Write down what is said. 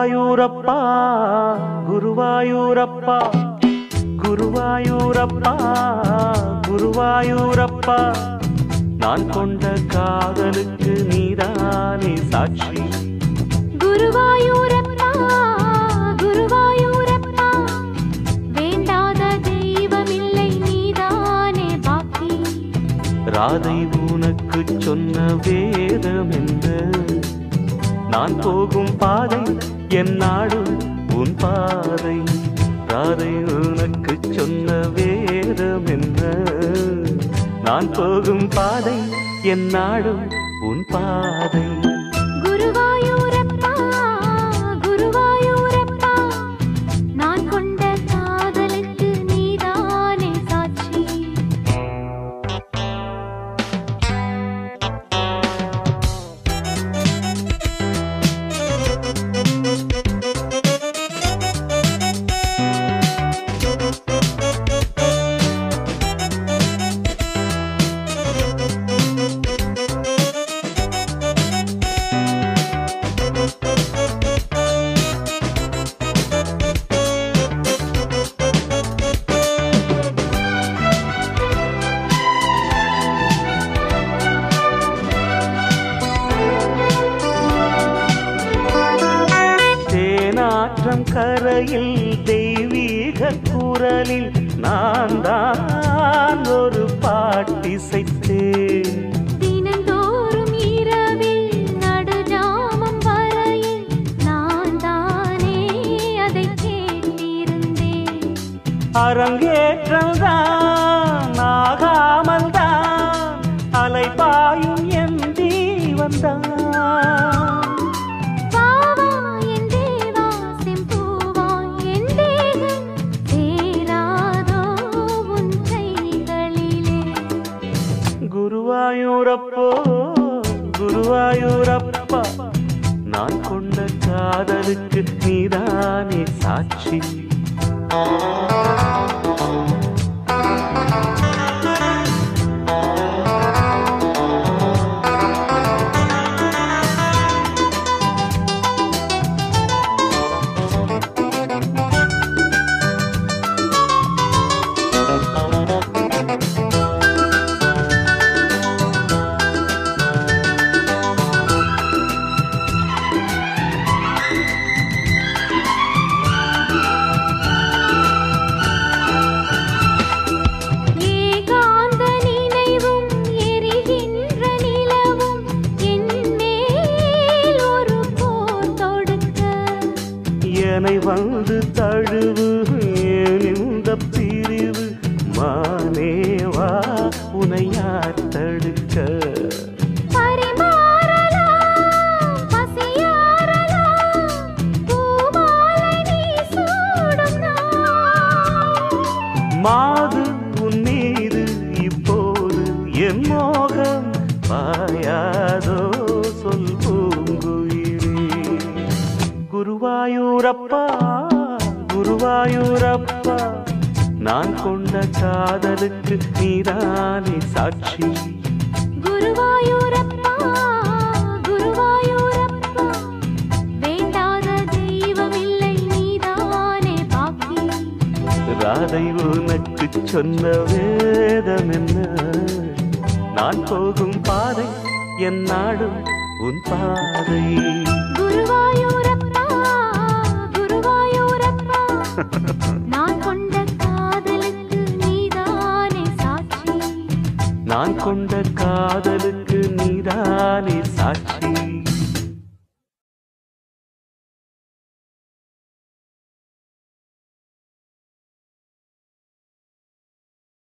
குருவாயூரப்பா குருவாயூரப்பா குருவாயூரப்பா குருவாயூரப்பா நான் கொண்ட காதலுக்கு நீதானே சாட்சி குருவாயூரப்பா குருவாயூரப்பா வேண்டாத தெய்வமில்லை நீதானே பாக்கி ராதை உனக்கு சொன்ன வேதம் என்ன நான் போகும் பாதை என் நாடு உன் பாதை ராதை உனக்கு சொன்ன வேதம் என்ன நான் போகும் பாதை என் நாடு உன் பாதை குருவாயூரப்பா குருவாயூரப்பா நான் கொண்ட காதலுக்கு நீதானே சாட்சி தேனாற்றம் கரையில் தெய்வீக குரலில் நான் தான் ஒரு பாட்டிசைத்தேன் தினந்தோறும் இரவில் நடுஜாமம் வரையில் நான் தானே அதை கேட்டிருந்தேன் அரங்கேற்றம் தான் ஆகாமல் தான் அலைபாயும் என் ஜீவன் தான் வாவா என் தேவா செம்பூவா என் தேகம் சேராதோ உன் கைகளிலே குருவாயூரப்போ குருவாயூரப்பா நான் கொண்ட காதலுக்கு நீதானே சாட்சி ஏகாந்த நினைவும் எரிகின்ற நிலவும் என் மேல் ஒரு போர் தொடுக்க என்னை வந்து தழுவு ஏன் இந்த பிரிவு மானேவா உனை யார் தடுக்க பரிமாறலாம் பசியாறலாம் பூமாலை நீ சூடும் நாள் மாது உன் மீது இப்போது என் மோகம் பாயாதோ சொல் பூங்குயிலே குருவாயூரப்பா குருவாயூரப்பா நான் கொண்ட காதலுக்கு நீதானே சாட்சி குருவாயூரப்பா குருவாயூரப்பா வேண்டாத தெய்வமில்லை நீதானே பாக்கி ராதை உனக்கு சொன்ன வேதம் என்ன நான் போகும் பாதை என் நாடும் உன் பாதை குருவாயூரப்பா குருவாயூரப்பா நான் கொண்ட காதலுக்கு நீதானே சாட்சி நான் கொண்ட காதலுக்கு நீதானே சாட்சி